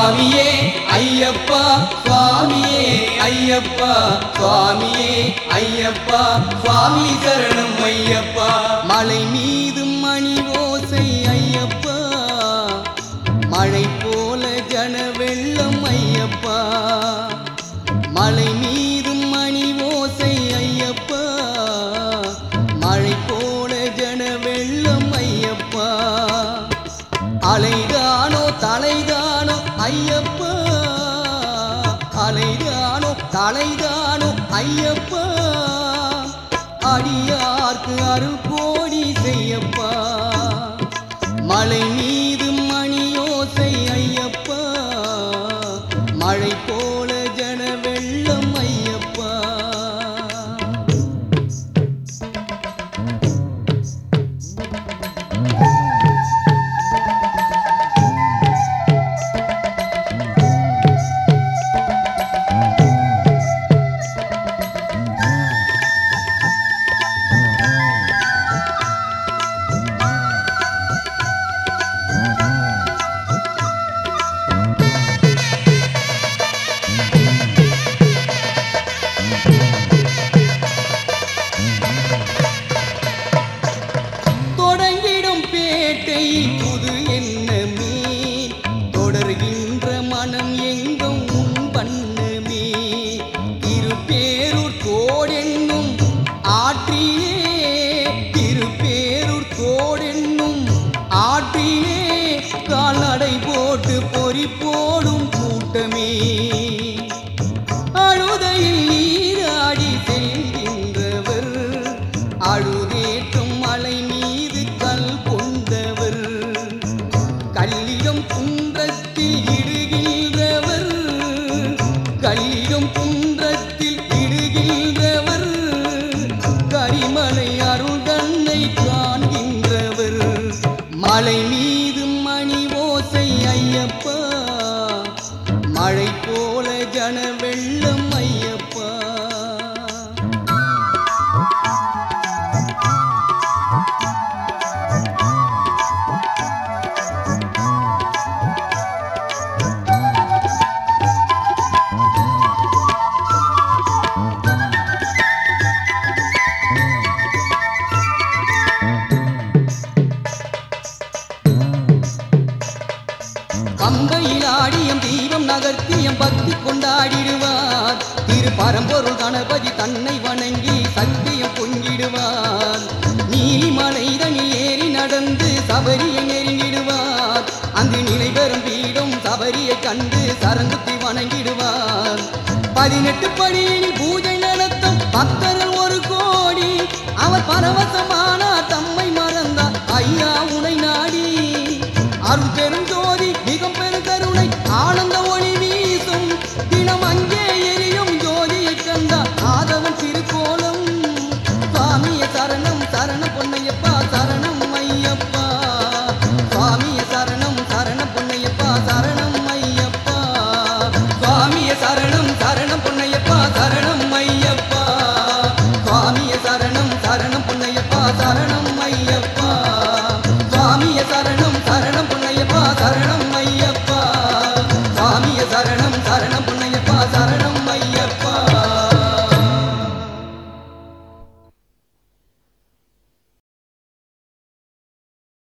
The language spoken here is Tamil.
சுவாமியே ஐயப்பா சுவாமியே ஐயப்பா சுவாமியே ஐயப்பா சுவாமி சரணம் ஐயப்பா மலை மீது மணி ஓசை ஐயப்பா மழை போல ஜன வெள்ளம் ஐயப்பா மலை மீது மணி ஓசை ஐயப்பா மழை போல ஜன வெள்ளம் ஐயப்பா அலைதானோ தலைதானோ ஐயப்பா அலைதானோ தலைதானோ ஐயப்பா அடியார்க்கு அருள் கோடி செய்யப்பா மலை மீது மணியோசை ஐயப்பா மழை போல ஜன வெள்ளம் ஐயப்பா தொடங்கிடும் பேட்டை புது எண்ணமே தொடர்கின்ற மனம் எங்கும் உன் பண்ணமே திருப்பேரூர் கோடென்னும் ஆற்றிலே திருப்பேரூர் கோடென்னும் ஆற்றிலே கால்நடை போட்டு பொறி போடும் கூட்டமே அழுதையில் நீராடி செல்கின்றவர் அழுதேற்றும் மலை மீது கல் கொண்டவர் கல்லிடம் குன்றத்தில் இடுகின்றவர் கல்லிடம் குன்றத்தில் இடுகின்றவர் கரிமலை அருள் தன்னை காண்கின்றவர் மலை மீது மணி ஓசை ஐயப்பா மழை போல ஜன வெள்ளம் ஐயப்பா பம்பையில் ஆடியம் தீபம் நகர்த்தியம் பக்தி கொண்டாடிடுவார் திரு பரம்பொருள் கணபதி தன்னை வணங்கி சக்தியம் பொங்கிடுவார் நீலிமலை தனில் ஏறி நடந்து சபரியை நெருங்கிடுவார் அங்கு நிலை பெறும் பீடம் சபரியை கண்டு சரங்குத்தி வணங்கிடுவார் பதினெட்டு படியில் பூஜை நடத்தும் பக்தர்கள் ஒரு கோடி அவர் பரவசமானார் தம்மை மறந்தார் ஐயா உனை நாடி அருள் பெரும் ஜோதி மிகம் பெரும் கருணை ஆனந்த